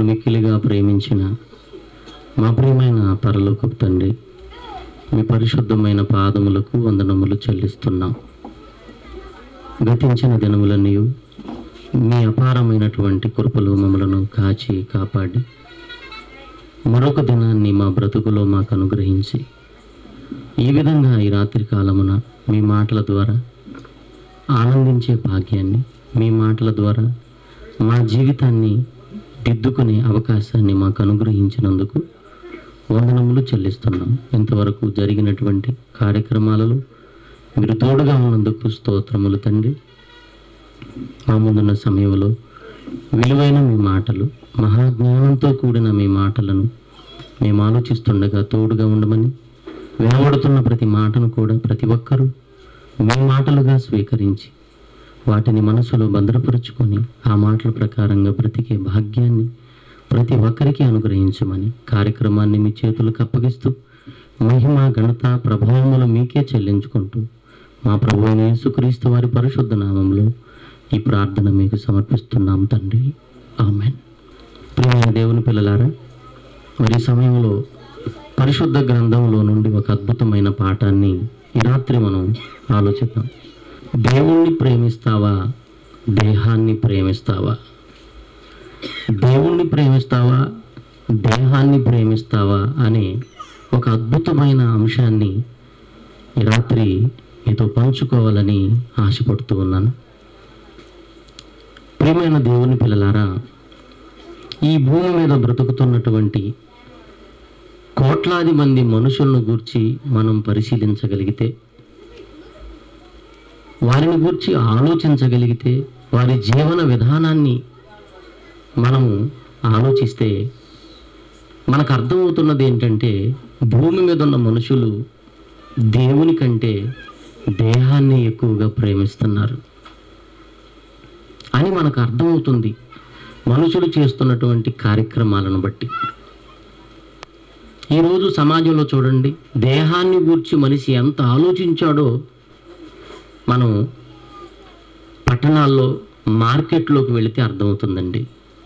మిక్కిలిగా ప్రేమించిన మా ప్రియమైన పరలోకపు తండ్రి మీ పరిశుద్ధమైన పాదములకు వందనములు చెల్లిస్తున్నాం గతించిన దినములన్నీ మీ అపారమైనటువంటి కృపలు మమ్మలను కాచి కాపాడి మరొక దినాన్ని మా బ్రతుకులో మాకు అనుగ్రహించి ఈ విధంగా ఈ రాత్రి కాలమున మీ మాటల ద్వారా ఆనందించే భాగ్యాన్ని మీ మాటల ద్వారా మా జీవితాన్ని దిద్దుకునే అవకాశాన్ని మాకు అనుగ్రహించినందుకు వందనములు చెల్లిస్తున్నాం ఇంతవరకు జరిగినటువంటి కార్యక్రమాలలో మీరు తోడుగా ఉన్నందుకు స్తోత్రములు తండ్రి మా ముందున్న సమయంలో విలువైన మీ మాటలు మహాజ్ఞానంతో కూడిన మీ మాటలను మేము ఆలోచిస్తుండగా తోడుగా ఉండమని వెలువడుతున్న ప్రతి మాటను కూడా ప్రతి ఒక్కరూ మీ మాటలుగా స్వీకరించి వాటిని మనసులో భద్రపరుచుకొని ఆ మాటల ప్రకారంగా బ్రతికే భాగ్యాన్ని ప్రతి ఒక్కరికి అనుగ్రహించమని కార్యక్రమాన్ని మీ చేతులకు అప్పగిస్తూ మహిమ ఘనత ప్రభావములు మీకే చెల్లించుకుంటూ మా ప్రభు అయిన యేసుక్రీస్తు వారి పరిశుద్ధ నామంలో ఈ ప్రార్థన మీకు సమర్పిస్తున్నాం తండ్రి ఆమెన్ ప్రియమైన దేవుని పిల్లలారా మరి ఈ సమయంలో పరిశుద్ధ గ్రంథంలో నుండి ఒక అద్భుతమైన పాఠాన్ని ఈ రాత్రి మనం ఆలోచిద్దాం దేవుణ్ణి ప్రేమిస్తావా దేహాన్ని ప్రేమిస్తావా దేవుణ్ణి ప్రేమిస్తావా దేహాన్ని ప్రేమిస్తావా అనే ఒక అద్భుతమైన అంశాన్ని ఈ రాత్రి మీతో పంచుకోవాలని ఆశపడుతూ ఉన్నాను ప్రియమైన దేవుని పిల్లలారా ఈ భూమి మీద బ్రతుకుతున్నటువంటి కోట్లాది మంది మనుషులను గూర్చి మనం పరిశీలించగలిగితే వారిని గూర్చి ఆలోచించగలిగితే వారి జీవన విధానాన్ని మనము ఆలోచిస్తే మనకు అర్థమవుతున్నది ఏంటంటే భూమి మీద ఉన్న మనుషులు దేవుని కంటే దేహాన్ని ఎక్కువగా ప్రేమిస్తున్నారు అని మనకు అర్థమవుతుంది మనుషులు చేస్తున్నటువంటి కార్యక్రమాలను బట్టి ఈరోజు సమాజంలో చూడండి దేహాన్ని గూర్చి మనిషి ఎంత ఆలోచించాడో మనం పట్టణాల్లో మార్కెట్లోకి వెళితే అర్థమవుతుందండి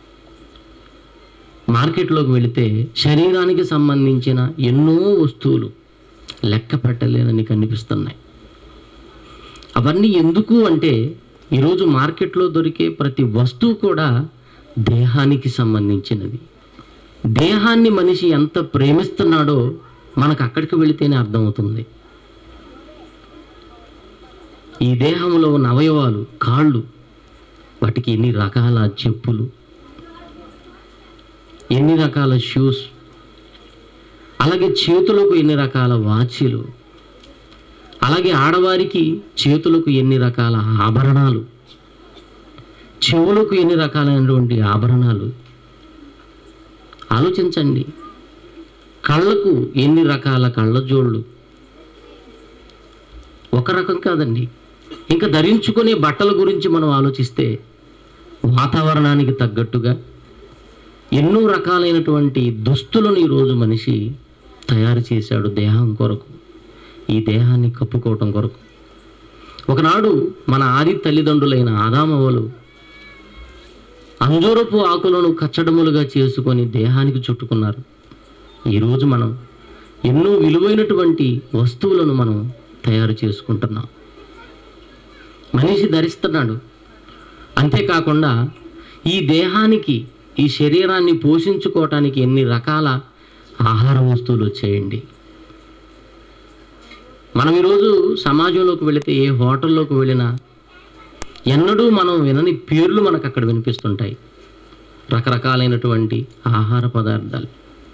మార్కెట్లోకి వెళితే శరీరానికి సంబంధించిన ఎన్నో వస్తువులు లెక్క పెట్టలేనని కనిపిస్తున్నాయి అవన్నీ ఎందుకు అంటే ఈరోజు మార్కెట్లో దొరికే ప్రతి వస్తువు కూడా దేహానికి సంబంధించినది దేహాన్ని మనిషి ఎంత ప్రేమిస్తున్నాడో మనకు అక్కడికి వెళితేనే అర్థమవుతుంది ఈ దేహంలో ఉన్న అవయవాలు కాళ్ళు వాటికి ఎన్ని రకాల చెప్పులు ఎన్ని రకాల షూస్ అలాగే చేతులకు ఎన్ని రకాల వాచీలు అలాగే ఆడవారికి చేతులకు ఎన్ని రకాల ఆభరణాలు చెవులకు ఎన్ని రకాలైనటువంటి ఆభరణాలు ఆలోచించండి కళ్ళకు ఎన్ని రకాల కళ్ళజోళ్ళు ఒక రకం కాదండి ఇంకా ధరించుకునే బట్టల గురించి మనం ఆలోచిస్తే వాతావరణానికి తగ్గట్టుగా ఎన్నో రకాలైనటువంటి దుస్తులను ఈరోజు మనిషి తయారు చేశాడు దేహం కొరకు ఈ దేహాన్ని కప్పుకోవటం కొరకు ఒకనాడు మన ఆది తల్లిదండ్రులైన ఆదామవలు అంజూరపు ఆకులను కచ్చడములుగా చేసుకొని దేహానికి చుట్టుకున్నారు ఈరోజు మనం ఎన్నో విలువైనటువంటి వస్తువులను మనం తయారు చేసుకుంటున్నాం మనిషి ధరిస్తున్నాడు అంతేకాకుండా ఈ దేహానికి ఈ శరీరాన్ని పోషించుకోవటానికి ఎన్ని రకాల ఆహార వస్తువులు వచ్చాయండి మనం ఈరోజు సమాజంలోకి వెళితే ఏ హోటల్లోకి వెళ్ళినా ఎన్నడూ మనం వినని పేర్లు మనకు అక్కడ వినిపిస్తుంటాయి రకరకాలైనటువంటి ఆహార పదార్థాలు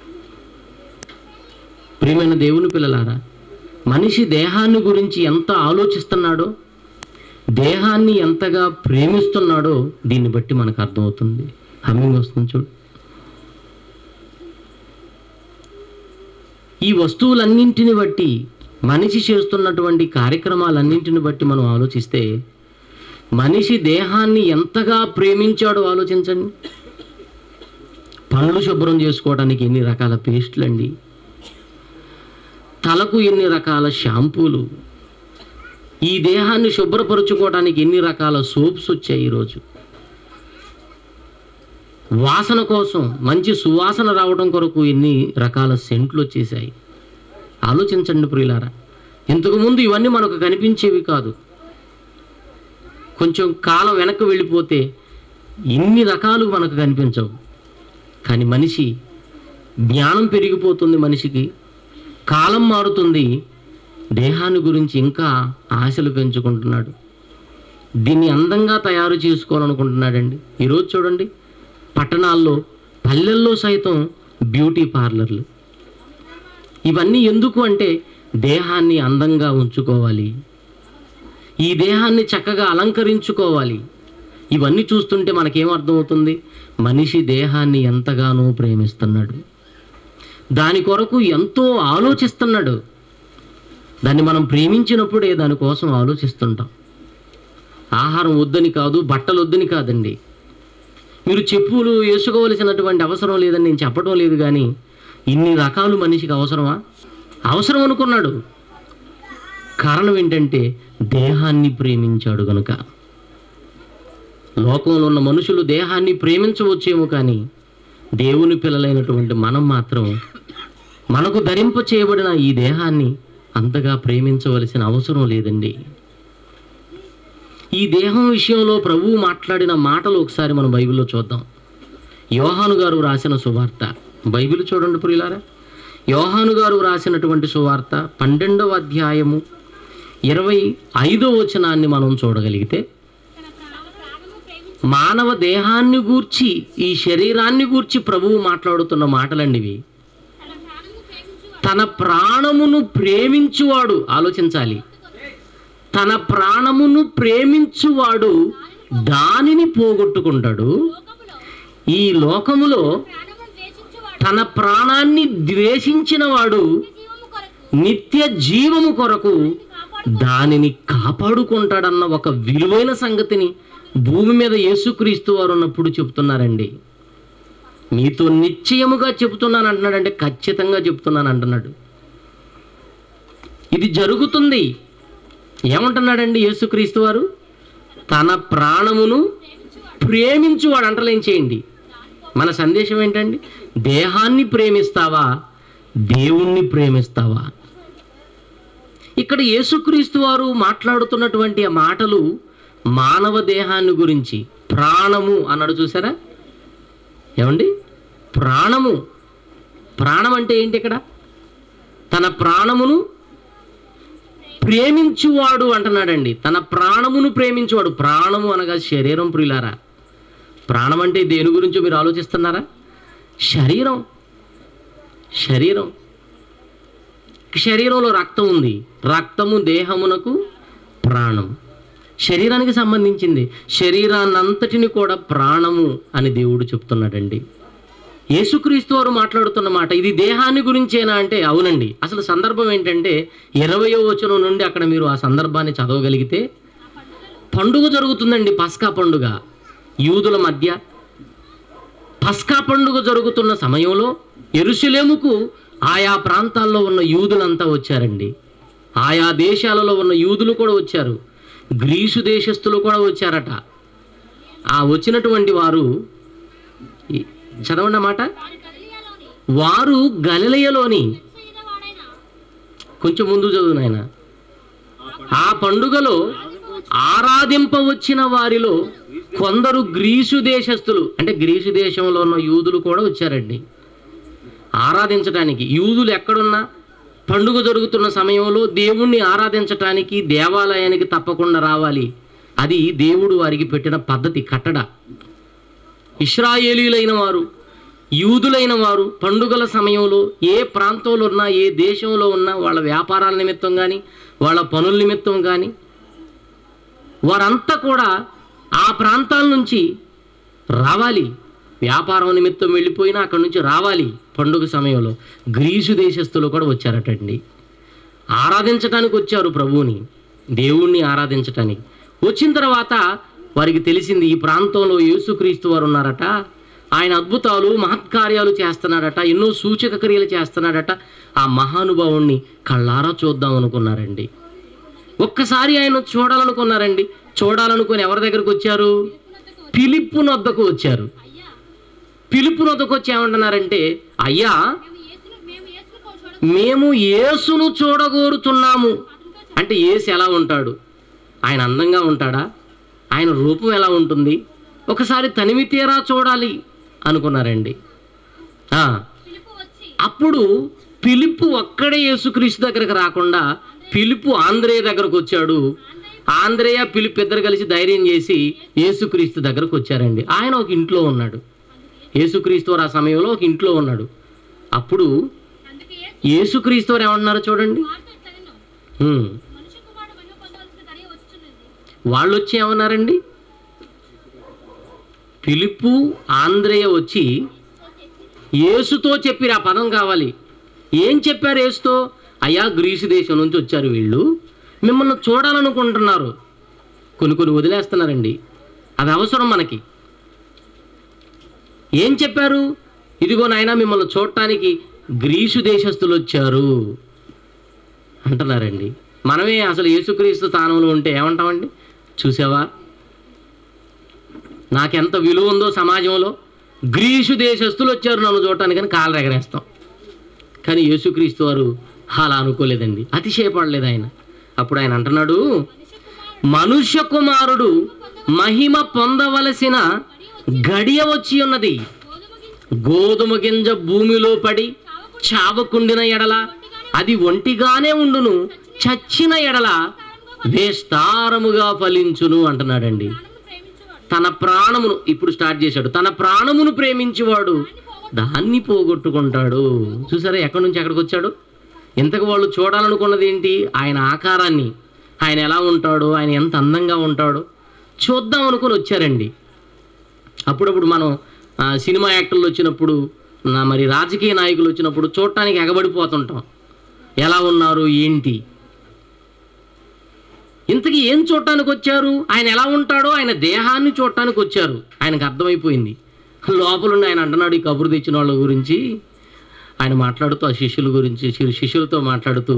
ప్రియమైన దేవుని పిల్లలారా మనిషి దేహాన్ని గురించి ఎంత ఆలోచిస్తున్నాడో దేహాన్ని ఎంతగా ప్రేమిస్తున్నాడో దీన్ని బట్టి మనకు అర్థమవుతుంది హమ్మింగ్ వస్తుంది చూడు ఈ వస్తువులన్నింటిని బట్టి మనిషి చేస్తున్నటువంటి కార్యక్రమాలన్నింటిని బట్టి మనం ఆలోచిస్తే మనిషి దేహాన్ని ఎంతగా ప్రేమించాడో ఆలోచించండి పనులు శుభ్రం చేసుకోవడానికి ఎన్ని రకాల పేస్టులు అండి తలకు ఎన్ని రకాల షాంపూలు ఈ దేహాన్ని శుభ్రపరచుకోవడానికి ఎన్ని రకాల సోప్స్ వచ్చాయి ఈరోజు వాసన కోసం మంచి సువాసన రావడం కొరకు ఎన్ని రకాల సెంట్లు వచ్చేసాయి ఆలోచించండి ప్రియులారా ఇంతకుముందు ఇవన్నీ మనకు కనిపించేవి కాదు కొంచెం కాలం వెనక్కి వెళ్ళిపోతే ఇన్ని రకాలు మనకు కనిపించవు కానీ మనిషి జ్ఞానం పెరిగిపోతుంది మనిషికి కాలం మారుతుంది దేహాన్ని గురించి ఇంకా ఆశలు పెంచుకుంటున్నాడు దీన్ని అందంగా తయారు చేసుకోవాలనుకుంటున్నాడండి ఈరోజు చూడండి పట్టణాల్లో పల్లెల్లో సైతం బ్యూటీ పార్లర్లు ఇవన్నీ ఎందుకు అంటే దేహాన్ని అందంగా ఉంచుకోవాలి ఈ దేహాన్ని చక్కగా అలంకరించుకోవాలి ఇవన్నీ చూస్తుంటే మనకేం అర్థమవుతుంది మనిషి దేహాన్ని ఎంతగానో ప్రేమిస్తున్నాడు దాని కొరకు ఎంతో ఆలోచిస్తున్నాడు దాన్ని మనం ప్రేమించినప్పుడే దానికోసం ఆలోచిస్తుంటాం ఆహారం వద్దని కాదు బట్టలు వద్దని కాదండి మీరు చెప్పులు వేసుకోవలసినటువంటి అవసరం లేదని నేను చెప్పడం లేదు కానీ ఇన్ని రకాలు మనిషికి అవసరమా అవసరం అనుకున్నాడు కారణం ఏంటంటే దేహాన్ని ప్రేమించాడు గనుక లోకంలో ఉన్న మనుషులు దేహాన్ని ప్రేమించవచ్చేమో కానీ దేవుని పిల్లలైనటువంటి మనం మాత్రం మనకు ధరింప చేయబడిన ఈ దేహాన్ని అంతగా ప్రేమించవలసిన అవసరం లేదండి ఈ దేహం విషయంలో ప్రభువు మాట్లాడిన మాటలు ఒకసారి మనం బైబిల్లో చూద్దాం యోహాను గారు రాసిన సువార్త బైబిల్ చూడండి ప్రియులారా యోహాను గారు రాసినటువంటి సువార్త పన్నెండవ అధ్యాయము ఇరవై ఐదో వచనాన్ని మనం చూడగలిగితే మానవ దేహాన్ని గూర్చి ఈ శరీరాన్ని గూర్చి ప్రభువు మాట్లాడుతున్న మాటలండి ఇవి తన ప్రాణమును ప్రేమించువాడు ఆలోచించాలి తన ప్రాణమును ప్రేమించువాడు దానిని పోగొట్టుకుంటాడు ఈ లోకములో తన ప్రాణాన్ని ద్వేషించిన వాడు నిత్య జీవము కొరకు దానిని కాపాడుకుంటాడన్న ఒక విలువైన సంగతిని భూమి మీద యేసుక్రీస్తు వారు ఉన్నప్పుడు చెప్తున్నారండి మీతో నిశ్చయముగా చెబుతున్నాను అంటున్నాడంటే ఖచ్చితంగా చెప్తున్నాను అంటున్నాడు ఇది జరుగుతుంది ఏమంటున్నాడండి యేసుక్రీస్తు వారు తన ప్రాణమును ప్రేమించువాడు అంటలేం చేయండి మన సందేశం ఏంటండి దేహాన్ని ప్రేమిస్తావా దేవుణ్ణి ప్రేమిస్తావా ఇక్కడ యేసుక్రీస్తు వారు మాట్లాడుతున్నటువంటి ఆ మాటలు మానవ దేహాన్ని గురించి ప్రాణము అన్నాడు చూసారా ఏమండి ప్రాణము ప్రాణం అంటే ఏంటి ఇక్కడ తన ప్రాణమును ప్రేమించువాడు అంటున్నాడండి తన ప్రాణమును ప్రేమించువాడు ప్రాణము అనగా శరీరం ప్రియులారా ప్రాణం అంటే దేని గురించో మీరు ఆలోచిస్తున్నారా శరీరం శరీరం శరీరంలో రక్తం ఉంది రక్తము దేహమునకు ప్రాణం శరీరానికి సంబంధించింది శరీరాన్నంతటిని కూడా ప్రాణము అని దేవుడు చెప్తున్నాడండి యేసుక్రీస్తు వారు మాట్లాడుతున్న మాట ఇది దేహాన్ని గురించేనా అంటే అవునండి అసలు సందర్భం ఏంటంటే ఇరవయో వచనం నుండి అక్కడ మీరు ఆ సందర్భాన్ని చదవగలిగితే పండుగ జరుగుతుందండి పస్కా పండుగ యూదుల మధ్య పస్కా పండుగ జరుగుతున్న సమయంలో ఎరుసలేముకు ఆయా ప్రాంతాల్లో ఉన్న యూదులంతా వచ్చారండి ఆయా దేశాలలో ఉన్న యూదులు కూడా వచ్చారు గ్రీసు దేశస్థులు కూడా వచ్చారట ఆ వచ్చినటువంటి వారు ఈ- చదవండి మాట వారు గలిలయలోని కొంచెం ముందు చదువు నాయన ఆ పండుగలో ఆరాధింపవచ్చిన వారిలో కొందరు గ్రీసు దేశస్థులు అంటే గ్రీసు దేశంలో ఉన్న యూదులు కూడా వచ్చారండి ఆరాధించడానికి యూదులు ఎక్కడున్నా పండుగ జరుగుతున్న సమయంలో దేవుణ్ణి ఆరాధించటానికి దేవాలయానికి తప్పకుండా రావాలి అది దేవుడు వారికి పెట్టిన పద్ధతి కట్టడ ఇస్రాయేలీలైన వారు యూదులైన వారు పండుగల సమయంలో ఏ ప్రాంతంలో ఉన్నా ఏ దేశంలో ఉన్నా వాళ్ళ వ్యాపారాల నిమిత్తం కానీ వాళ్ళ పనుల నిమిత్తం కానీ వారంతా కూడా ఆ ప్రాంతాల నుంచి రావాలి వ్యాపారం నిమిత్తం వెళ్ళిపోయినా అక్కడి నుంచి రావాలి పండుగ సమయంలో గ్రీసు దేశస్తులు కూడా వచ్చారటండి ఆరాధించటానికి వచ్చారు ప్రభువుని దేవుణ్ణి ఆరాధించటానికి వచ్చిన తర్వాత వారికి తెలిసింది ఈ ప్రాంతంలో యేసుక్రీస్తు వారు ఉన్నారట ఆయన అద్భుతాలు మహత్కార్యాలు చేస్తున్నాడట ఎన్నో సూచక క్రియలు చేస్తున్నాడట ఆ మహానుభావుణ్ణి కళ్ళారా చూద్దాం అనుకున్నారండి ఒక్కసారి ఆయన చూడాలనుకున్నారండి చూడాలనుకుని ఎవరి దగ్గరకు వచ్చారు పిలిప్పు నొద్దకు వచ్చారు పిలుపు నొదకు వచ్చి ఏమంటున్నారంటే అయ్యా మేము యేసును మేము యేసును చూడ మేము యేసును చూడగోరుతున్నాము అతనితో అంటే యేసు ఎలా ఉంటాడు ఆయన అందంగా ఉంటాడా ఆయన రూపం ఎలా ఉంటుంది ఒకసారి తనివి తీరా చూడాలి అనుకున్నారండి ఆ, పిలుపు వచ్చి అప్పుడు పిలుపు ఒక్కడే యేసుక్రీస్తు దగ్గరకు రాకుండా పిలుపు ఆంధ్రేయ దగ్గరకు వచ్చాడు ఆంధ్రేయ పిలుపు ఇద్దరు కలిసి ధైర్యం చేసి యేసుక్రీస్తు దగ్గరకు వచ్చారండి ఆయన ఒక ఇంట్లో ఉన్నాడు యేసుక్రీస్తు వారు ఆ సమయంలో ఒక ఇంట్లో ఉన్నాడు అప్పుడు అందుకే యేసు యేసుక్రీస్తు వారు ఏమంటున్నారో చూడండి వారితో ఇట్లనెను హ్మ్. మనుష్య కుమారుడు మహిమ పొందవలసిన గడియ వచ్చుచున్నది వాళ్ళు వచ్చి ఏమన్నారండి పిలుపు ఆంధ్రేయ వచ్చి యేసుతో చెప్పిరు ఆ పదం కావాలి ఏం చెప్పారు యేసుతో అయ్యా గ్రీసు దేశం నుంచి వచ్చారు వీళ్ళు మిమ్మల్ని చూడాలనుకుంటున్నారు కొన్ని కొన్ని వదిలేస్తున్నారండి అది అవసరం మనకి ఏం చెప్పారు ఇదిగో నాయన మిమ్మల్ని చూడటానికి గ్రీసు దేశస్తులు వచ్చారు అంటున్నారండి మనమే అసలు యేసుక్రీస్తు స్థానంలో ఉంటే ఏమంటామండి చూసావా నాకెంత విలువ ఉందో సమాజంలో గ్రీసు దేశస్తులు వచ్చారు నన్ను చూడటానికి అని కాళ్ళు ఎగరేస్తాం కానీ యేసుక్రీస్తు వారు అలా అనుకోలేదండి అతిశయపడలేదు ఆయన అప్పుడు ఆయన అంటున్నాడు మనుష్య కుమారుడు మనుష్య కుమారుడు మహిమ పొందవలసిన గడియ వచ్చి ఉన్నది గోధుమ గోధుమ గింజ గింజ భూమిలో పడి చావకుండిన ఎడల అది ఒంటిగానే ఉండును చచ్చిన ఎడల వేస్తారముగా ఫలించును అంటున్నాడండి ప్రాణమును ప్రేమించేవాడు తన ప్రాణమును ఇప్పుడు స్టార్ట్ చేశాడు తన ప్రాణమును ప్రేమించేవాడు దాన్ని పోగొట్టుకుంటాడు చూసారా ఎక్కడి నుంచి ఎక్కడికి వచ్చాడు ఇంతకు వాళ్ళు చూడాలనుకున్నది ఏంటి ఆయన ఆకారాన్ని ఆయన ఎలా ఉంటాడో ఆయన ఎంత అందంగా ఉంటాడో చూద్దాం అనుకుని వచ్చారండి అప్పుడప్పుడు మనం ఆ, సినిమా యాక్టర్లు వచ్చినప్పుడు నా మరి రాజకీయ నాయకులు వచ్చినప్పుడు చూడటానికి ఎగబడిపోతుంటాం ఎలా ఉన్నారు ఏంటి ఇంతకీ ఏం చూడటానికి వచ్చారు ఆయన ఎలా ఉంటాడో ఆయన దేహాన్ని చూడటానికి వచ్చారు ఆయనకు అర్థమైపోయింది లోపలుండి ఆయన అంటున్నాడు ఈ కబురు తెచ్చిన వాళ్ళ గురించి ఆయన మాట్లాడుతూ ఆ శిష్యుల గురించి శి- శిష్యులతో మాట్లాడుతూ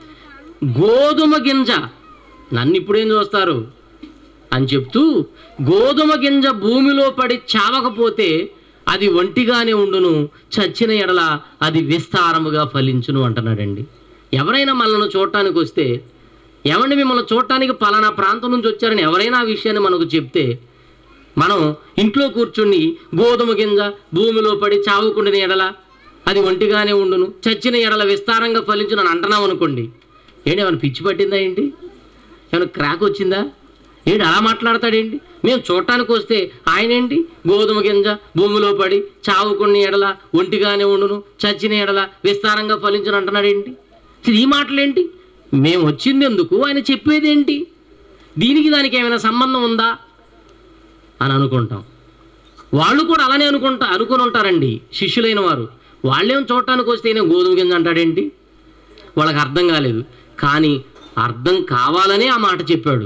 గోధుమ గింజ నన్ను ఇప్పుడేం చూస్తారు అని చెప్తూ గోధుమ గింజ భూమిలో పడి చావకపోతే అది ఒంటిగానే ఉండును చచ్చిన ఎడల అది విస్తారముగా ఫలించును అంటున్నాడండి ఎవరైనా మనల్ని చూడటానికి వస్తే ఏమండి మిమ్మల్ని చూడటానికి పలానా ప్రాంతం నుంచి వచ్చారని ఎవరైనా ఆ విషయాన్ని మనకు చెప్తే మనం ఇంట్లో కూర్చుని గోధుమ గింజ భూమిలో పడి చావుకుండిన ఎడల అది ఒంటిగానే ఉండును చచ్చిన ఎడల విస్తారంగా ఫలించును అని అంటున్నాం అనుకోండి ఏంటి ఏమైనా పిచ్చి పట్టిందా ఏంటి ఏమైనా క్రాక్ వచ్చిందా ఏంటి అలా మాట్లాడతాడేంటి మేము చూడటానికి వస్తే ఆయన ఏంటి గోధుమ గింజ భూమిలో పడి చావుకున్న ఎడల ఒంటిగానే ఉండును చచ్చిన ఎడల విస్తారంగా ఫలించును అంటున్నాడేంటి అసలు ఈ మాటలేంటి మేము వచ్చింది ఎందుకు ఆయన చెప్పేదేంటి దీనికి దానికి ఏమైనా సంబంధం ఉందా అని అనుకుంటాం వాళ్ళు కూడా అలానే అనుకుంటా అనుకుని ఉంటారండి శిష్యులైన వారు వాళ్ళేం చూడటానికి వస్తే ఈయన గోధుమ గింజ అంటాడేంటి వాళ్ళకి అర్థం కాలేదు కానీ అర్థం కావాలనే ఆ మాట చెప్పాడు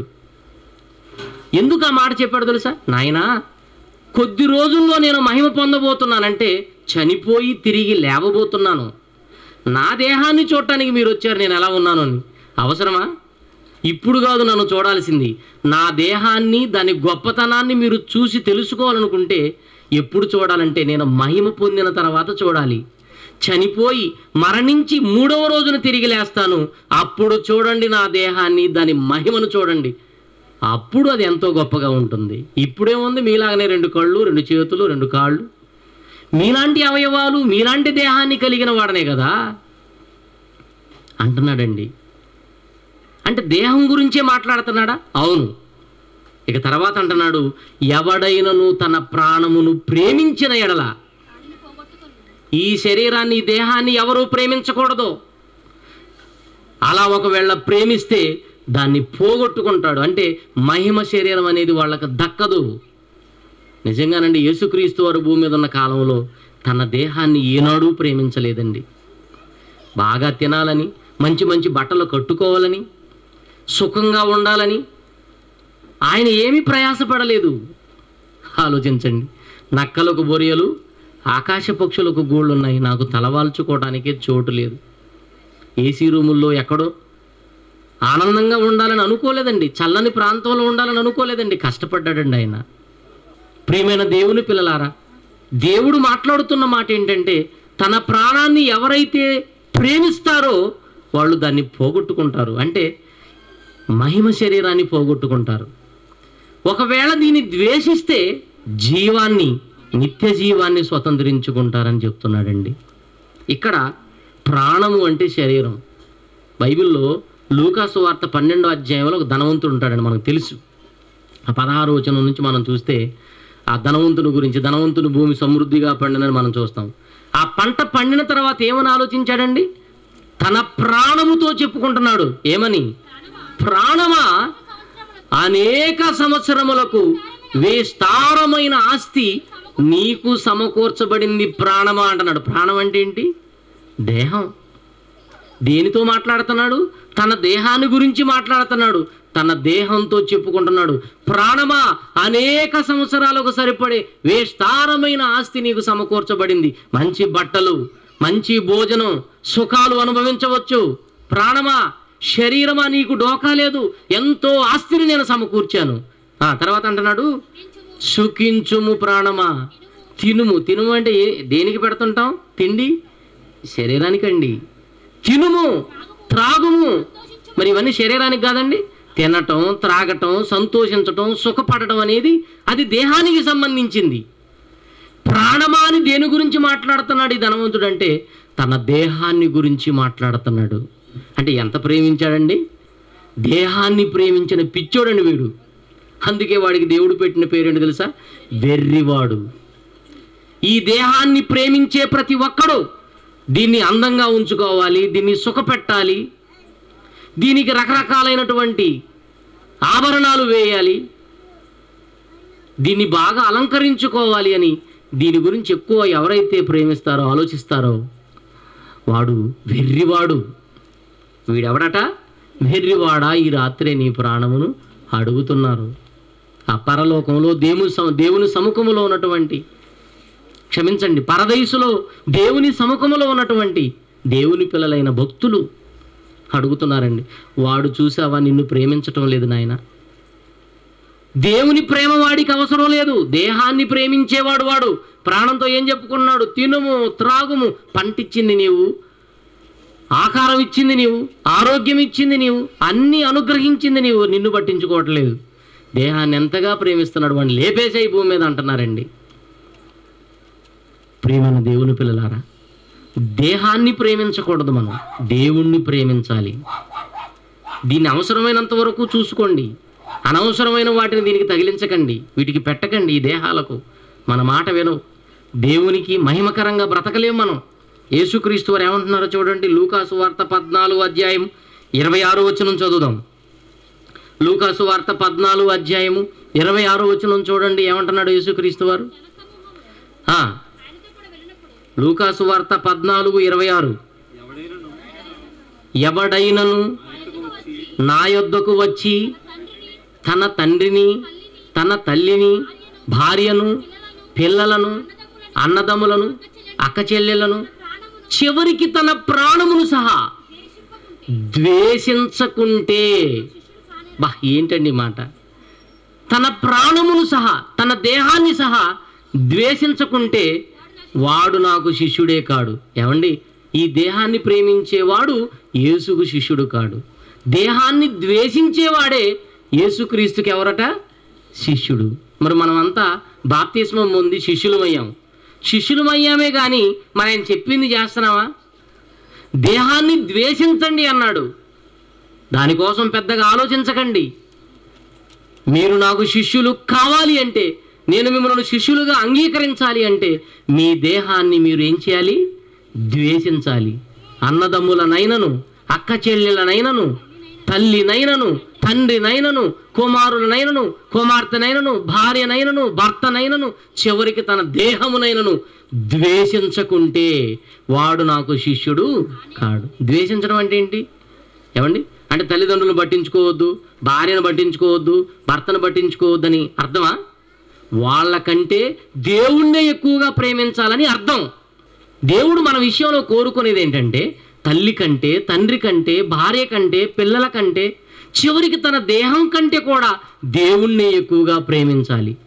ఎందుకు ఆ మాట చెప్పాడు తెలుసా నాయనా కొద్ది రోజుల్లో నేను మహిమ పొందబోతున్నానంటే చనిపోయి తిరిగి లేవబోతున్నాను నా దేహాన్ని చూడటానికి మీరు వచ్చారు నేను ఎలా ఉన్నాను అని అవసరమా ఇప్పుడు కాదు నన్ను చూడాల్సింది నా దేహాన్ని దాని గొప్పతనాన్ని మీరు చూసి తెలుసుకోవాలనుకుంటే ఎప్పుడు చూడాలంటే నేను మహిమ పొందిన తర్వాత చూడాలి చనిపోయి మరణించి మూడవ రోజున తిరిగి లేస్తాను అప్పుడు చూడండి నా దేహాన్ని దాని మహిమను చూడండి అప్పుడు అది ఎంతో గొప్పగా ఉంటుంది ఇప్పుడేముంది మీలాగనే రెండు కళ్ళు రెండు చేతులు రెండు కాళ్ళు మీలాంటి అవయవాలు మీలాంటి దేహాన్ని కలిగిన వాడనే కదా అంటున్నాడండి అంటే దేహం గురించే మాట్లాడుతున్నాడా అవును ఇక తర్వాత అంటున్నాడు ఎవడైనను తన ప్రాణమును ప్రేమించిన ఎడల దానిని పోగొట్టుకుని ఈ శరీరాన్ని ఈ దేహాన్ని ఎవరూ ప్రేమించకూడదు అలా ఒకవేళ ప్రేమిస్తే దాన్ని పోగొట్టుకుంటాడు అంటే మహిమ శరీరం అనేది వాళ్ళకి దక్కదు నిజంగానండి యేసుక్రీస్తు వారు భూమి మీద ఉన్న కాలంలో తన దేహాన్ని ఏనాడూ ప్రేమించలేదండి బాగా తినాలని మంచి మంచి బట్టలు కట్టుకోవాలని సుఖంగా ఉండాలని ఆయన ఏమీ ప్రయాసపడలేదు ఆలోచించండి నక్కలకు బొరియలు ఆకాశ పక్షులకు గూళ్ళు ఉన్నాయి నాకు తలవాల్చుకోవడానికే చోటు లేదు ఏసీ రూముల్లో ఎక్కడో ఆనందంగా ఉండాలని అనుకోలేదండి చల్లని ప్రాంతంలో ఉండాలని అనుకోలేదండి కష్టపడ్డాడండి ఆయన ప్రియమైన దేవుని పిల్లలారా దేవుడు మాట్లాడుతున్న మాట ఏంటంటే తన ప్రాణాన్ని ఎవరైతే ప్రేమిస్తారో వాళ్ళు దాన్ని పోగొట్టుకుంటారు అంటే మహిమ శరీరాన్ని పోగొట్టుకుంటారు ఒకవేళ దీన్ని ద్వేషిస్తే జీవాన్ని నిత్య జీవాన్ని స్వతంత్రించుకుంటారని చెప్తున్నాడండి ఇక్కడ ప్రాణము అంటే శరీరం బైబిల్లో లూకాసు వార్త పన్నెండో అధ్యాయంలో ఒక ధనవంతుడు ఉంటాడండి మనకు తెలుసు ఆ పదహారు వచనం నుంచి మనం చూస్తే ఆ ధనవంతుని గురించి ధనవంతుని భూమి సమృద్ధిగా పండినని మనం చూస్తాం ఆ పంట పండిన తర్వాత ఏమని ఆలోచించాడండి తన ప్రాణముతో చెప్పుకుంటున్నాడు ఏమని ప్రాణమా అనేక సంవత్సరములకు విస్తారమైన ఆస్తి నీకు సమకూర్చబడింది ప్రాణమా అంటున్నాడు ప్రాణం అంటే ఏంటి దేహం దేనితో మాట్లాడుతున్నాడు తన దేహాన్ని గురించి మాట్లాడుతున్నాడు తన దేహంతో చెప్పుకుంటున్నాడు ప్రాణమా అనేక సంవత్సరాలకు సరిపడే విస్తారమైన ఆస్తి నీకు సమకూర్చబడింది మంచి బట్టలు మంచి భోజనం సుఖాలు అనుభవించవచ్చు ప్రాణమా శరీరమా నీకు డోకా లేదు ఎంతో ఆస్తిని నేను సమకూర్చాను ఆ తర్వాత అంటున్నాడు సుఖించుము ప్రాణమా తినుము తినుము అంటే ఏ దేనికి పెడుతుంటాం తిండి శరీరానికండి తినుము త్రాగుము మరి ఇవన్నీ శరీరానికి కాదండి తినటం త్రాగటం సంతోషించటం సుఖపడటం అనేది అది దేహానికి సంబంధించింది ప్రాణమాని దేని గురించి మాట్లాడుతున్నాడు ఈ ధనవంతుడు అంటే తన దేహాన్ని గురించి మాట్లాడుతున్నాడు అంటే ఎంత ప్రేమించాడండి దేహాన్ని ప్రేమించిన పిచ్చోడండి వీడు అందుకే వాడికి దేవుడు పెట్టిన పేరేంటి తెలుసా వెర్రివాడు ఈ దేహాన్ని ప్రేమించే ప్రతి ఒక్కడు దీన్ని అందంగా ఉంచుకోవాలి దీన్ని సుఖపెట్టాలి దీనికి రకరకాలైనటువంటి ఆభరణాలు వేయాలి దీన్ని బాగా అలంకరించుకోవాలి అని దీని గురించి ఎక్కువ ఎవరైతే ప్రేమిస్తారో ఆలోచిస్తారో వాడు వెర్రివాడు వీడెవడట వెర్రివాడా ఈ రాత్రే నీ ప్రాణమును అడుగుతున్నారు ఆ పరలోకంలో దేవుని సమ దేవుని సముఖములో ఉన్నటువంటి క్షమించండి పరదయసులో దేవుని సముఖములో ఉన్నటువంటి దేవుని పిల్లలైన భక్తులు అడుగుతున్నారండి వాడు చూసావా నిన్ను ప్రేమించటం లేదు నాయన దేవుని ప్రేమ వాడికి అవసరం లేదు దేహాన్ని ప్రేమించేవాడు వాడు ప్రాణంతో ఏం చెప్పుకున్నాడు తినుము త్రాగుము పంటిచ్చింది నీవు ఆకారం ఇచ్చింది నీవు ఆరోగ్యం ఇచ్చింది నీవు అన్నీ అనుగ్రహించింది నీవు నిన్ను పట్టించుకోవట్లేదు దేహాన్ని ఎంతగా ప్రేమిస్తున్నాడు వాడిని లేపేసేయి భూమి మీద అంటున్నారండి ప్రేమైన దేవుని పిల్లలారా దేహాన్ని ప్రేమించకూడదు మనం దేవుణ్ణి ప్రేమించాలి దీన్ని అవసరమైనంత వరకు చూసుకోండి అనవసరమైన వాటిని దీనికి తగిలించకండి వీటికి పెట్టకండి ఈ దేహాలకు మన మాట వినవు దేవునికి మహిమకరంగా బ్రతకలేం మనం యేసుక్రీస్తు వారు ఏమంటున్నారో చూడండి లూకాసు వార్త పద్నాలుగు అధ్యాయం ఇరవై ఆరు వచనం చదువుదాం లూకాసు వార్త పద్నాలుగు అధ్యాయము ఇరవై ఆరు వచనం చూడండి ఏమంటున్నాడు యేసుక్రీస్తు వారు ఆ, లూకాసు వార్త పద్నాలుగు ఇరవై ఆరు ఎవడైనను నా యొద్దకు వచ్చి తన తండ్రిని తన తల్లిని భార్యను పిల్లలను అన్నదమ్ములను అక్క చెల్లెలను చివరికి తన ప్రాణమును సహా ద్వేషించకుంటే బా ఏంటండి ఈ మాట తన ప్రాణమును సహా తన దేహాన్ని సహా ద్వేషించకుంటే వాడు నాకు శిష్యుడే కాడు ఏమండి ఈ దేహాన్ని ప్రేమించేవాడు యేసుకు శిష్యుడు కాడు దేహాన్ని ద్వేషించేవాడే యేసుక్రీస్తుకి ఎవరట శిష్యుడు మరి మనమంతా బాప్తిస్మం పొంది శిష్యులమయ్యాం శిష్యులమయ్యామే కానీ మనం ఆయన చెప్పింది చేస్తున్నావా దేహాన్ని ద్వేషించండి అన్నాడు దానికోసం పెద్దగా ఆలోచించకండి మీరు నాకు శిష్యులు కావాలి అంటే నేను మిమ్మల్ని శిష్యులుగా అంగీకరించాలి అంటే మీ దేహాన్ని మీరు ఏం చేయాలి ద్వేషించాలి అన్నదమ్ములనైనను అక్క చెల్లెలనైనను తల్లినైనను తండ్రినైనను కుమారులనైనను కుమార్తెనైనను భార్యనైనను భర్తనైనను చివరికి తన దేహమునైనను ద్వేషించకుంటే వాడు నాకు శిష్యుడు కాడు ద్వేషించడం అంటే ఏంటి ఏమండి అంటే తల్లిదండ్రులను పట్టించుకోవద్దు భార్యను పట్టించుకోవద్దు భర్తను పట్టించుకోవద్దని అర్థమా వాళ్ళకంటే దేవుణ్ణే ఎక్కువగా ప్రేమించాలని అర్థం దేవుడు మన విషయంలో కోరుకునేది ఏంటంటే తల్లి కంటే తండ్రి కంటే భార్య కంటే పిల్లల కంటే చివరికి తన దేహం కంటే కూడా దేవుణ్ణే ఎక్కువగా ప్రేమించాలి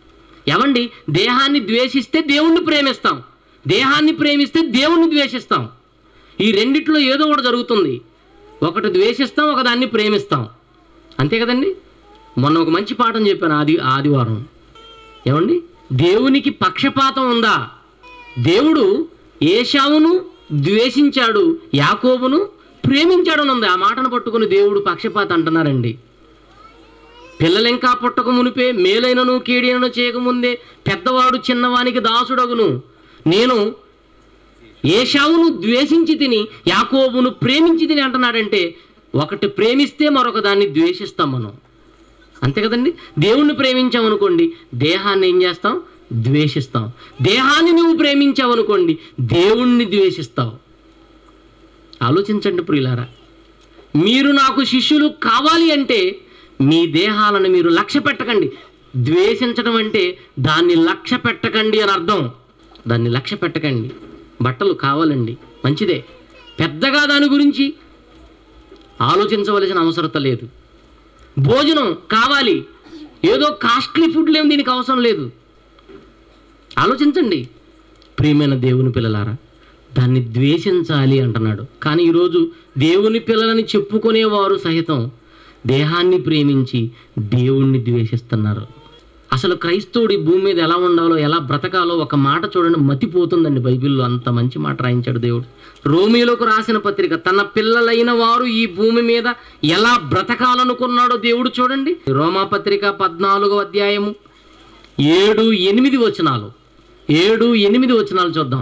ఏమండి దేహాన్ని ద్వేషిస్తే దేవుణ్ణి ప్రేమిస్తాం దేహాన్ని ప్రేమిస్తే దేవుణ్ణి ద్వేషిస్తాం ఈ రెండిట్లో ఏదో ఒకటి జరుగుతుంది ఒకటి ద్వేషిస్తాం ఒకదాన్ని ప్రేమిస్తాం అంతే కదండి మొన్న ఒక మంచి పాఠం చెప్పాను ఆది ఆదివారం ఏమండి దేవునికి పక్షపాతం ఉందా దేవుడు ఏషావును ద్వేషించాడు యాకోబును ప్రేమించాడు అని ఉంది ఆ మాటను పట్టుకుని దేవుడు పక్షపాత అంటున్నారండి పిల్లలు ఇంకా పుట్టక మునిపే మేలైనను కీడైనను చేయకముందే పెద్దవాడు చిన్నవానికి దాసుడగును నేను ఏషావును ద్వేషించి తిని యాకోబును ప్రేమించి తిని అంటున్నాడంటే ఒకటి ప్రేమిస్తే మరొక దాన్ని ద్వేషిస్తాం మనం అంతే కదండి దేవుణ్ణి ప్రేమించామనుకోండి దేహాన్ని ఏం చేస్తాం ద్వేషిస్తాం దేహాన్ని నువ్వు ప్రేమించావనుకోండి దేవుణ్ణి ద్వేషిస్తావు ఆలోచించండి ప్రియులారా మీరు నాకు శిష్యులు కావాలి అంటే మీ దేహాలను మీరు లక్ష్య పెట్టకండి ద్వేషించడం అంటే దాన్ని లక్ష్య పెట్టకండి అని అర్థం దాన్ని లక్ష్య పెట్టకండి బట్టలు కావాలండి మంచిదే పెద్దగా దాని గురించి ఆలోచించవలసిన అవసరత లేదు భోజనం కావాలి ఏదో కాస్ట్లీ ఫుడ్ లేవు దీనికి అవసరం లేదు ఆలోచించండి ప్రియమైన దేవుని పిల్లలారా దాన్ని ద్వేషించాలి అంటున్నాడు కానీ ఈరోజు దేవుని పిల్లలని చెప్పుకునేవారు సహితం దేహాన్ని ప్రేమించి దేవుణ్ణి ద్వేషిస్తున్నారు అసలు క్రైస్తవుడి భూమి మీద ఎలా ఉండాలో ఎలా బ్రతకాలో ఒక మాట చూడండి మతిపోతుందండి బైబిల్లో అంత మంచి మాట రాయించాడు దేవుడు రోమియోలకు రాసిన పత్రిక తన పిల్లలైన వారు ఈ భూమి మీద ఎలా బ్రతకాలనుకున్నాడో దేవుడు చూడండి రోమా పత్రిక పద్నాలుగో అధ్యాయము ఏడు ఎనిమిది వచనాలు ఏడు ఎనిమిది వచనాలు చూద్దాం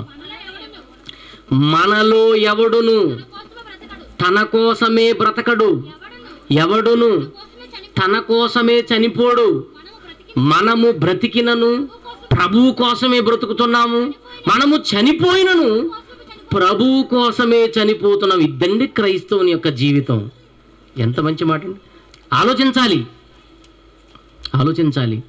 మనలో ఎవడును తన కోసమే బ్రతకడు ఎవడును తన కోసమే చనిపోడు మనము బ్రతికినను ప్రభువు కోసమే బ్రతుకుతున్నాము మనము చనిపోయినను ప్రభువు కోసమే చనిపోతున్నాం ఇద్దండి క్రైస్తవుని యొక్క జీవితం ఎంత మంచి మాట అండి ఆలోచించాలి ఆలోచించాలి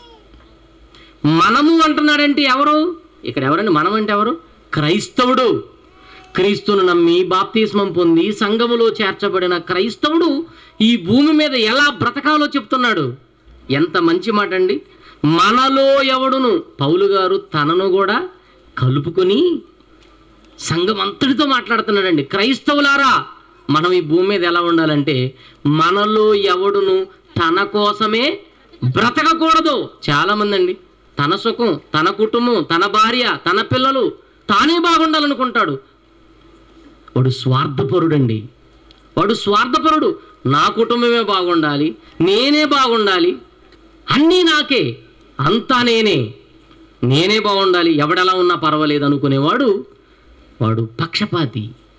మనము అంటున్నాడంటే ఎవరు ఇక్కడ ఎవరండి మనం అంటే ఎవరు క్రైస్తవుడు క్రీస్తును నమ్మి బాప్తిస్మం పొంది సంఘములో చేర్చబడిన క్రైస్తవుడు ఈ భూమి మీద ఎలా బ్రతకాలో చెప్తున్నాడు ఎంత మంచి మాట అండి మనలో ఎవడును పౌలు గారు తనను కూడా కలుపుకొని సంఘం అంతటితో మాట్లాడుతున్నాడండి క్రైస్తవులారా మనం ఈ భూమి మీద ఎలా ఉండాలంటే మనలో ఎవడును తన కోసమే బ్రతకకూడదు చాలామంది అండి తన సుఖం తన కుటుంబం తన భార్య తన పిల్లలు తానే బాగుండాలనుకుంటాడు వాడు స్వార్థపరుడండి వాడు స్వార్థపరుడు నా కుటుంబమే బాగుండాలి నేనే బాగుండాలి అన్నీ నాకే అంతా నేనే నేనే బాగుండాలి ఎవడెలా ఉన్నా పర్వాలేదు అనుకునేవాడు వాడు పక్షపాతి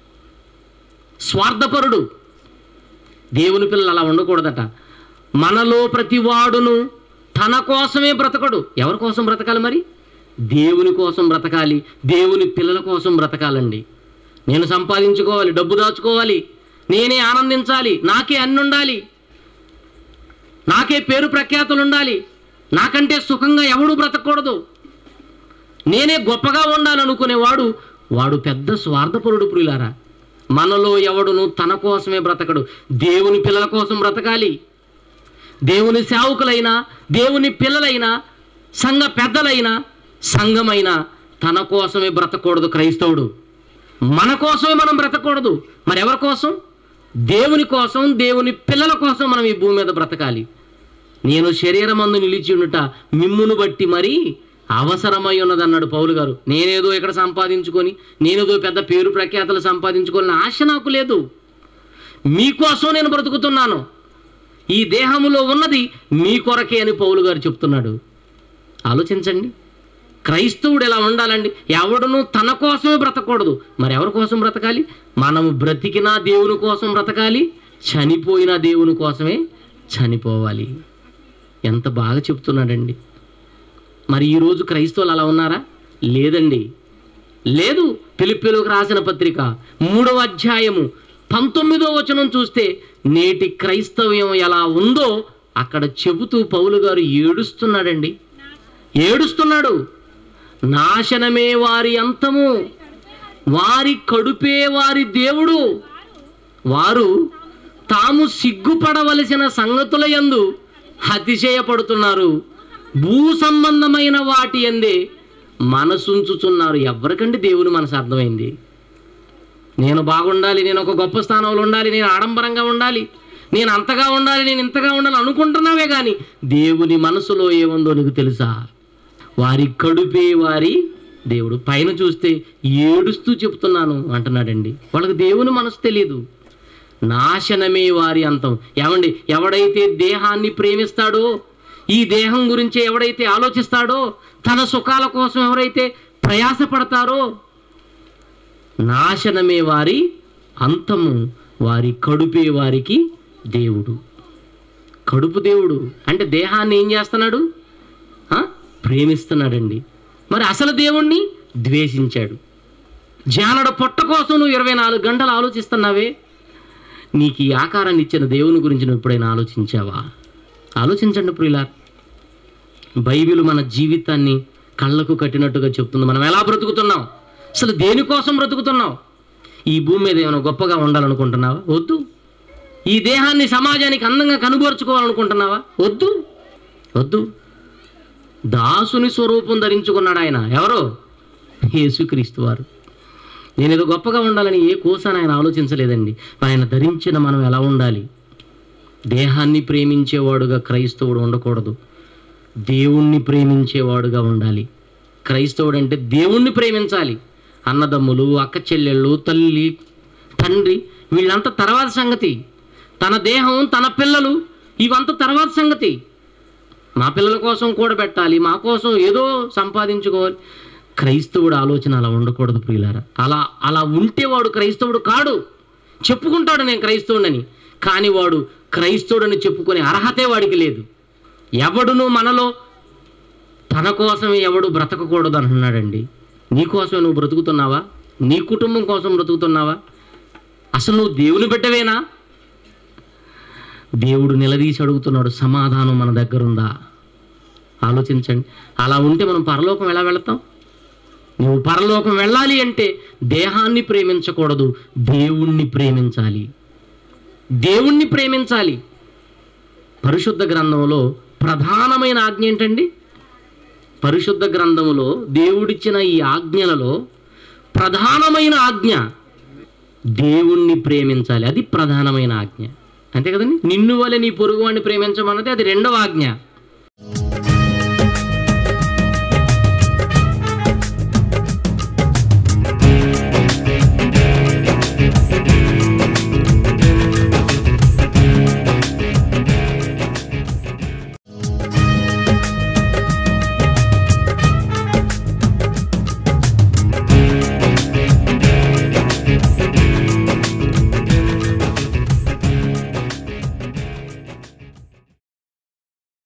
స్వార్థపరుడు దేవుని పిల్లలు అలా ఉండకూడదట మనలో ప్రతి వాడును తన కోసమే బ్రతకడు ఎవరి కోసం బ్రతకాలి మరి దేవుని కోసం బ్రతకాలి దేవుని పిల్లల కోసం బ్రతకాలండి నేను సంపాదించుకోవాలి డబ్బు దాచుకోవాలి నేనే ఆనందించాలి నాకే అన్ని ఉండాలి నాకే పేరు ప్రఖ్యాతులు ఉండాలి నాకంటే సుఖంగా ఎవడు బ్రతకూడదు నేనే గొప్పగా ఉండాలనుకునేవాడు వాడు పెద్ద స్వార్థపరుడు ప్రియులారా మనలో ఎవడును తన కోసమే బ్రతకడు దేవుని పిల్లల కోసం బ్రతకాలి దేవుని సేవకులైనా దేవుని పిల్లలైనా సంఘ పెద్దలైనా సంఘమైనా తన కోసమే బ్రతకూడదు క్రైస్తవుడు మన కోసమే మనం బ్రతకూడదు మరి ఎవరి కోసం దేవుని కోసం దేవుని పిల్లల కోసం మనం ఈ భూమి మీద బ్రతకాలి నేను శరీరమందు నిలిచి ఉండుట మిమ్మును బట్టి మరి అవసరమై ఉన్నదన్నాడు పౌలు గారు నేనేదో ఇక్కడ సంపాదించుకొని నేనేదో పెద్ద పేరు ప్రఖ్యాతలు సంపాదించుకోవాలని ఆశ నాకు లేదు మీకోసం నేను బ్రతుకుతున్నాను ఈ దేహములో ఉన్నది మీ కొరకే అని పౌలు గారు చెప్తున్నాడు ఆలోచించండి క్రైస్తవుడు ఎలా ఉండాలండి ఎవడును తన కోసమే బ్రతకూడదు మరి ఎవరి కోసం బ్రతకాలి మనము బ్రతికినా దేవుని కోసం బ్రతకాలి చనిపోయినా దేవుని కోసమే చనిపోవాలి ఎంత బాగా చెప్తున్నాడండి మరి ఈరోజు క్రైస్తవులు అలా ఉన్నారా లేదండి లేదు పిలిపిలకు రాసిన పత్రిక మూడవ అధ్యాయము పంతొమ్మిదో వచనం చూస్తే నేటి క్రైస్తవ్యం ఎలా ఉందో అక్కడ చెబుతూ పౌలు గారు ఏడుస్తున్నాడండి ఏడుస్తున్నాడు నాశనమే వారి అంతము వారి కడుపే వారి దేవుడు వారు తాము సిగ్గుపడవలసిన సంగతుల యందు అతిశయపడుతున్నారు భూ సంబంధమైన వాటి అందే మనసుంచుచున్నారు ఎవరికండి దేవుని మనసు అర్థమైంది నేను బాగుండాలి నేను ఒక గొప్ప స్థానంలో ఉండాలి నేను ఆడంబరంగా ఉండాలి నేను అంతగా ఉండాలి నేను ఇంతగా ఉండాలి అనుకుంటున్నావే కానీ దేవుని మనసులో ఏముందో నీకు తెలుసా వారి కడుపే వారి దేవుడు పైన చూస్తే ఏడుస్తూ చెప్తున్నాను అంటున్నాడండి వాళ్ళకి దేవుని మనసు తెలియదు నాశనమే వారి అంతం ఏమండి ఎవడైతే దేహాన్ని ప్రేమిస్తాడో ఈ దేహం గురించి ఎవడైతే ఆలోచిస్తాడో తన సుఖాల కోసం ఎవరైతే ప్రయాసపడతారో నాశనమే వారి అంతము వారి కడుపే వారికి దేవుడు కడుపు దేవుడు అంటే దేహాన్ని ఏం చేస్తున్నాడు ఆ? ప్రేమిస్తున్నాడండి మరి అసలు దేవుణ్ణి ద్వేషించాడు జానడ పొట్ట కోసం నువ్వు ఇరవై నాలుగు గంటలు ఆలోచిస్తున్నావే నీకు ఈ ఆకారాన్ని ఇచ్చిన దేవుని గురించి నువ్వు ఎప్పుడైనా ఆలోచించావా ఆలోచించండి ప్రియులా బైబిల్ మన జీవితాన్ని కళ్ళకు కట్టినట్టుగా చెప్తుంది మనం ఎలా బ్రతుకుతున్నాం అసలు దేనికోసం బ్రతుకుతున్నాం ఈ భూమి మీద ఏమైనా గొప్పగా ఉండాలనుకుంటున్నావా వద్దు ఈ దేహాన్ని సమాజానికి అందంగా కనుబరుచుకోవాలనుకుంటున్నావా వద్దు వద్దు దాసుని స్వరూపం ధరించుకున్నాడు ఆయన ఎవరో యేసుక్రీస్తు వారు నేను ఏదో గొప్పగా ఉండాలని ఏ కోసాన్ని ఆయన ఆలోచించలేదండి ఆయన ధరించిన మనం ఎలా ఉండాలి దేహాన్ని ప్రేమించేవాడుగా క్రైస్తవుడు ఉండకూడదు దేవుణ్ణి ప్రేమించేవాడుగా ఉండాలి క్రైస్తవుడు అంటే దేవుణ్ణి ప్రేమించాలి అన్నదమ్ములు అక్క చెల్లెళ్ళు తల్లి తండ్రి వీళ్ళంతా తర్వాత సంగతి తన దేహం తన పిల్లలు ఇవంతా తర్వాత సంగతి మా పిల్లల కోసం కూడబెట్టాలి మా కోసం ఏదో సంపాదించుకోవాలి క్రైస్తవుడు ఆలోచన అలా ఉండకూడదు ప్రియులారా అలా అలా ఉంటే వాడు క్రైస్తవుడు కాడు చెప్పుకుంటాడు నేను క్రైస్తవుడని కానీ వాడు క్రైస్తవుడని చెప్పుకునే అర్హతే వాడికి లేదు ఎవడును మనలో తన కోసం ఎవడు బ్రతకకూడదు అంటున్నాడండి నీ కోసమే నువ్వు బ్రతుకుతున్నావా నీ కుటుంబం కోసం బ్రతుకుతున్నావా అసలు నువ్వు దేవుని బిడ్డవేనా దేవుడు నిలదీసి అడుగుతున్నాడు సమాధానం మన దగ్గర ఉందా ఆలోచించండి అలా ఉంటే మనం పరలోకం ఎలా వెళతాం నువ్వు పరలోకం వెళ్ళాలి అంటే దేహాన్ని ప్రేమించకూడదు దేవుణ్ణి ప్రేమించాలి దేవుణ్ణి ప్రేమించాలి పరిశుద్ధ గ్రంథంలో ప్రధానమైన ఆజ్ఞ ఏంటండి పరిశుద్ధ గ్రంథములో దేవుడిచ్చిన ఈ ఆజ్ఞలలో ప్రధానమైన ఆజ్ఞ దేవుణ్ణి ప్రేమించాలి అది ప్రధానమైన ఆజ్ఞ అంతే కదండి నిన్ను వలె నీ పొరుగువాడిని ప్రేమించమన్నది అది రెండవ ఆజ్ఞ